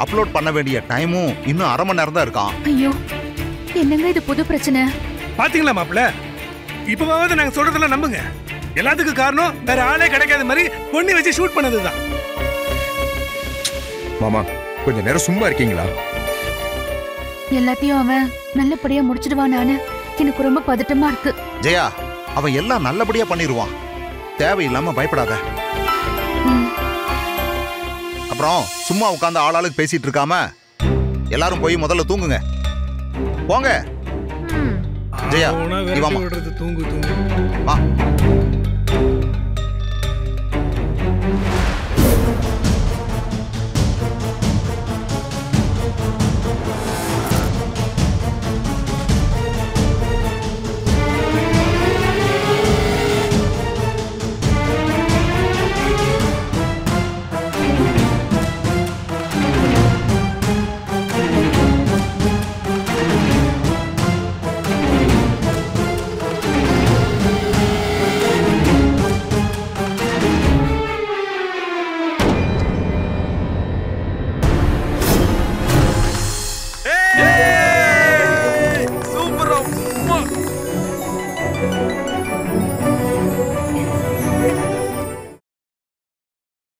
Upload பண்ண வேண்டிய டைமும் இன்னும் அரை மணி நேரம் தான் இருக்கான் ஐயோ என்னங்க இது புது பிரச்சனை பாத்தீங்களா மாப்பிள இப்பவாவது நாங்க சொல்றதெல்லாம் நம்புங்க எல்லாத்துக்கும் காரணம் வேற ஆளே கிடைக்காத மாதிரி பொண்ணி வச்சு ஷூட் பண்ணதுதான் மாமா கொஞ்ச நேரம் சும்மா இருக்கீங்களா எல்லாத்தையும் அவன் நல்லபடியா முடிச்சிடுவானான்னு எனக்கு ரொம்ப பதட்டமா இருக்கு ஜெயா அவன் எல்லாம் நல்லபடியா பண்ணிடுவான் தேவையில்லாம பயப்படாத ம். அப்புறம் சும்மா உட்காந்து ஆளாளுக்கு பேசிட்டு இருக்காம எல்லாரும் போய் முதல்ல தூங்குங்க போங்க ஜெயா, ஆனா நீ விரட்டி வாம்மா. விடுறது தூங்கு தூங்கு வா